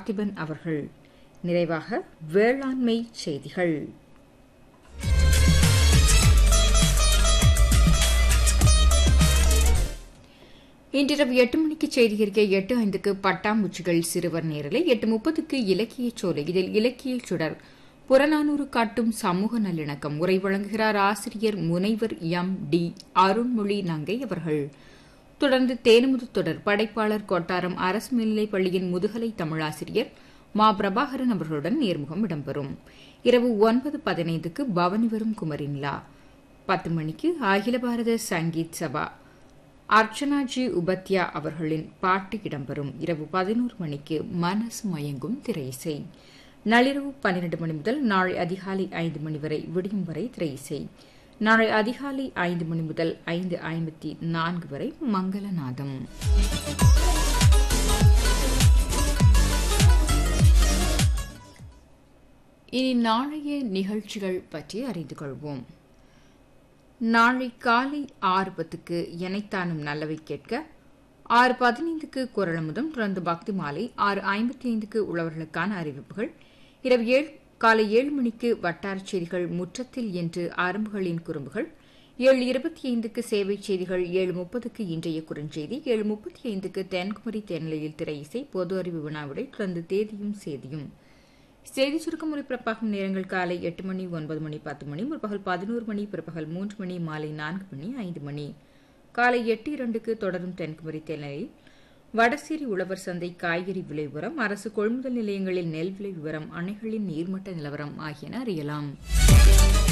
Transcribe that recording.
பார்த்திபன் அவர்கள் நிறைவாக வேளாண்மை செய்திகள் இன்றிரவு எட்டு மணிக்கு செய்தி அறிக்கை எட்டு ஐந்துக்கு பட்டாம்பூச்சிகள் சிறுவர் நேரலை எட்டு முப்பதுக்கு இலக்கிய சோலை இதில் இலக்கிய சுடர் புறநானூறு காட்டும் சமூக நல்லிணக்கம் உரை வழங்குகிறார் ஆசிரியர் முனைவர் எம் டி அருண்மொழி நங்கை அவர்கள் தொடர்ந்து தேனுமுது தொடர் படைப்பாளர் கொட்டாரம் அரசு மேல்நிலைப் பள்ளியின் முதுகலை தமிழாசிரியர் மா பிரபாகரன் அவர்களுடன் நேர்முகம் இடம்பெறும் இரவு ஒன்பது பதினைந்துக்கு பவனி வரும் குமரின்லா பத்து மணிக்கு அகில பாரத சங்கீத் சபா அர்ச்சனாஜி உபத்யா அவர்களின் பாட்டு இடம்பெறும் இரவு பதினோரு மணிக்கு மனசு மயங்கும் திரையிசை நள்ளிரவு பன்னிரண்டு மணி முதல் நாளை அதிகாலை ஐந்து மணி வரை விடியும் வரை திரையிசை நாளை அதிகாலை ஐந்து மணி முதல் ஐந்து ஐம்பத்தி நான்கு வரை மங்களநாதம் இனி நாளைய நிகழ்ச்சிகள் பற்றி அறிந்து கொள்வோம் நாளை காலை ஆறு பத்துக்கு எனைத்தானும் நல்லவை கேட்க ஆறு பதினைந்துக்கு குரலமுதம் தொடர்ந்து பக்தி மாலை ஆறு ஐம்பத்தி ஐந்துக்கு உழவர்களுக்கான அறிவிப்புகள் இரவு ஏழு காலை ஏழு மணிக்கு வட்டார செய்திகள் முற்றத்தில் என்று அரும்புகளின் குறும்புகள் ஏழு இருபத்தி ஐந்துக்கு சேவை செய்திகள் ஏழு முப்பதுக்கு இன்றைய குறுஞ்செய்தி ஏழு முப்பத்தி ஐந்துக்கு தென்குமரி தென்னிலையில் திரை இசை பொது அறிவு வினாவிடை தொடர்ந்து தேதியும் சேதியும் செய்தி சுருக்கம் ஒளிபரப்பாகும் நேரங்கள் காலை எட்டு மணி ஒன்பது மணி பத்து மணி முற்பகல் பதினோரு மணி பிற்பகல் மூன்று மணி மாலை நான்கு மணி ஐந்து மணி காலை எட்டு இரண்டுக்கு தொடரும் தென்குமரி தென்னிலையில் வடசேரி உழவர் சந்தை காய்கறி விலை விவரம் அரசு கொள்முதல் நிலையங்களில் நெல் விலை விவரம் அணைகளின் நீர்மட்ட நிலவரம் ஆகியன அறியலாம்